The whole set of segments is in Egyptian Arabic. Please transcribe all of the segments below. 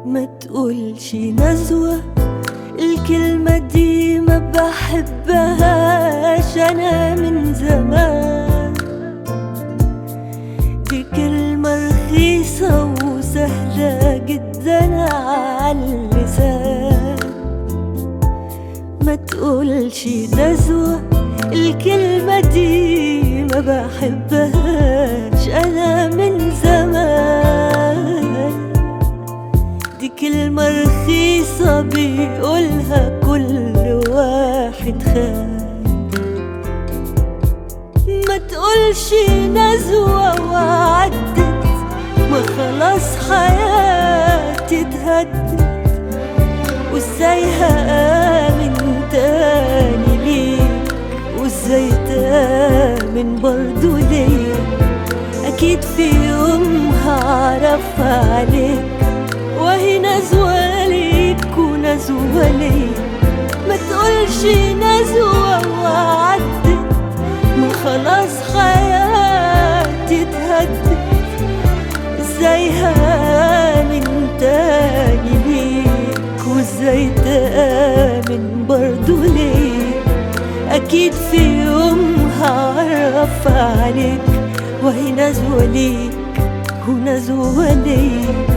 ما تقولش نزوة الكلمة دي ما بحبهاش أنا من زمان دي كلمة رخيصة وسهلة جدا على اللسان ما تقولش نزوة الكلمة دي ما بحبهاش أنا من زمان دي كلمة رخيصة بيقولها كل واحد خان ما تقولش نزوة وعدت ما خلاص حياتي اتهدت وازاي هآمن تاني ليك وازاي تآمن برضو ليا أكيد في يوم هعرف عليك وهي نزوة ليك ونزوة ليا ما تقولش نزوة وعدت ما خلاص حياتي اتهدت ازاي هآمن تاني ليك وازاي تآمن برضو ليك أكيد في يوم هعرف عليك وهي نزوة ليك ونزوة ليك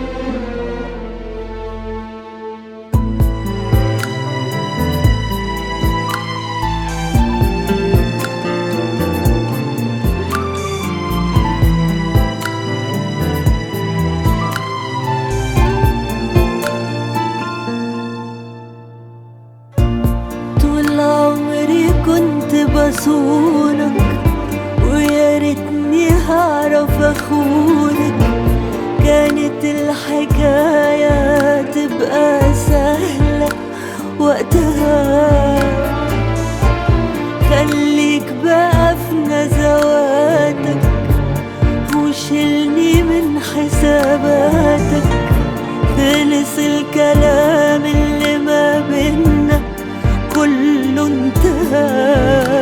طول عمري كنت بصونك ويا ريتني هعرف اخونك كانت الحكاية تبقى سهلة وقتها خليك بقى في نزواتك وشيلني من حساباتك خلص الكلام اللي ما بينا كله انتهى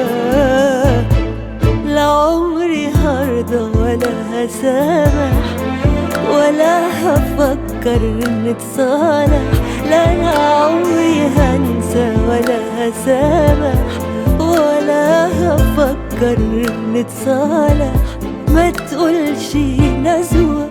لا عمري هرضى ولا هسامح ولا هفكر نتصالح لا انا عمري هنسى ولا هسامح ولا هفكر نتصالح ما تقولش نزوه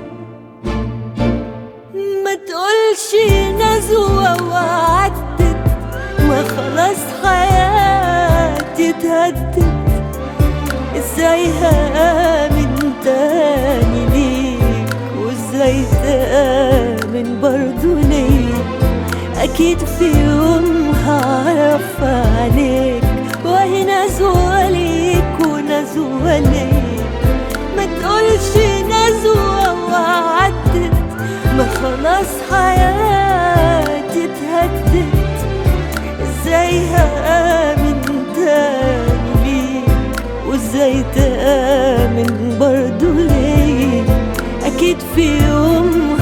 ما تقولش نزوة وعدت ما خلاص حياتي اتهدت ازاي هآمن تاني ليك وازاي تآمن برضو ليك أكيد في يوم هعرف عليك وهي نزوة ليك ونزوة ليك ما تقولش نزوة وعدت ما خلاص حياتي اتهدت ازاي هآمن تاني ليك وازاي تآمن برضو ليك أكيد في يوم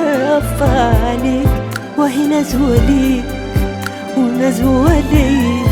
هعرف عليك وهي نزوة ليك ونزوة ليك